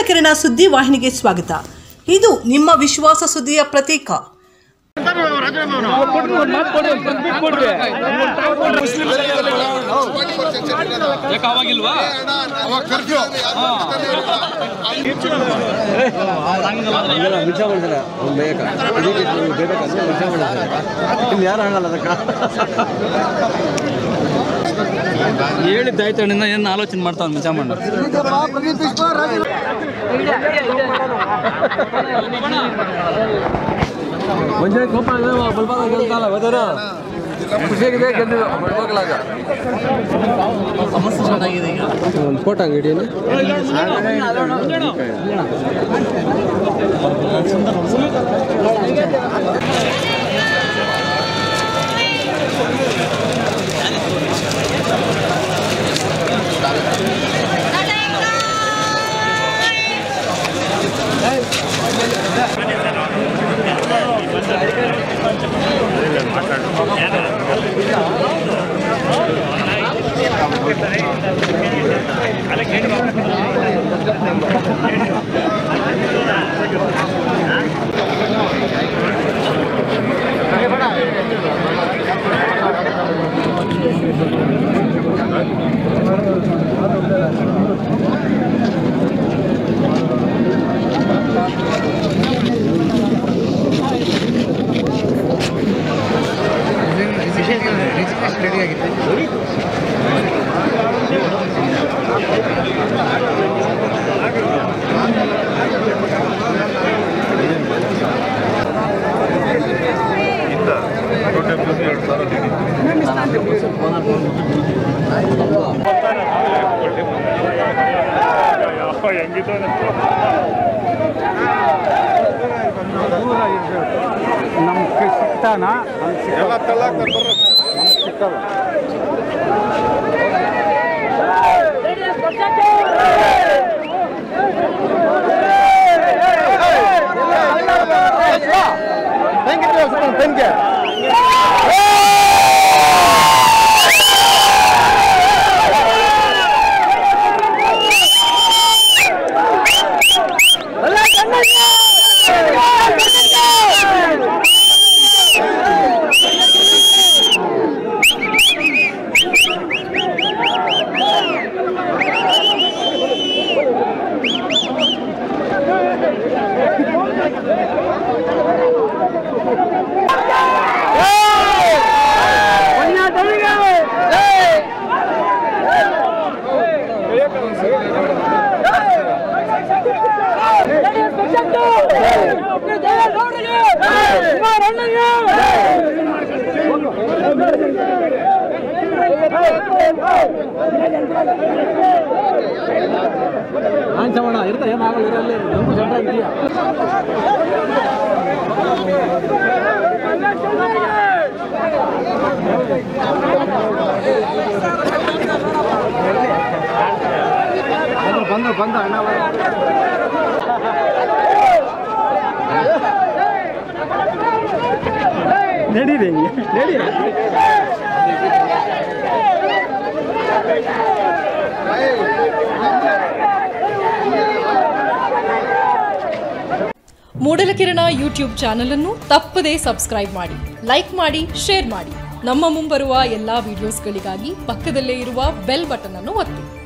ಮೂಡಲಕಿರಣ ಸುದ್ದಿ ವಾಹಿನಿಗೆ ಸ್ವಾಗತ ಇದು ನಿಮ್ಮ ವಿಶ್ವಾಸ ಸುದ್ದಿಯ ಪ್ರತೀಕ ಯಾಕೆ ಅವಾಗಿಲ್ವಾ ಇದೆಲ್ಲ ಮಿರ್ಚಾ ಮಾಡ್ತಾರೆ ಅವ್ನು ಬೇಕಾ ಇದಕ್ಕೆ ನಮ್ಗೆ ಬೇಕಾದ್ರೆ ಮಿರ್ಚಾ ಮಾಡ್ತಾರೆ ಇನ್ನು ಯಾರು ಆಗಲ್ಲ ಅದಕ್ಕೆ ಹೇಳಿದ್ದಾಯ್ತು ಅಣ್ಣ ಏನು ಆಲೋಚನೆ ಮಾಡ್ತಾವ್ ಮಿಚಾಮಣ್ಣ ಒಂದೇ ಕೋಪ ಬಲ್ಬಾಗ ಗೆಲ್ತಲ್ಲ ಬದರ ಖುಷಿಯಾಗಿದೆ ಗೆದ್ದಿದ್ದು ಬಲ್ಬಾಗಲಾಗ ಒಂದು ಫೋಟೋ ಅಂಗಡಿಯನ್ನು ನಮ್ಗೆ ಸಿಗ್ತಾನ ನಮ್ಗೆ ಸಿಕ್ಕಲ್ಲ ನಾನು ಚಮಣ ಇರ್ತಾ ಏನಾಗಲ್ಲ ಇರಲ್ಲಿ ನಮಗೂ ಜನ ಇದೆಯಾ ಬಂದ ಬಂದ ಅಣ್ಣ ನಡೀರಿ ನಡೀರಿ ಮೂಡಲಕಿರಣ ಯೂಟ್ಯೂಬ್ ಚಾನಲ್ ಅನ್ನು ತಪ್ಪದೇ ಸಬ್ಸ್ಕ್ರೈಬ್ ಮಾಡಿ ಲೈಕ್ ಮಾಡಿ ಶೇರ್ ಮಾಡಿ ನಮ್ಮ ಮುಂಬರುವ ಎಲ್ಲಾ ವಿಡಿಯೋಸ್ಗಳಿಗಾಗಿ ಪಕ್ಕದಲ್ಲೇ ಇರುವ ಬೆಲ್ ಬಟನ್ ಅನ್ನು ಒತ್ತಿ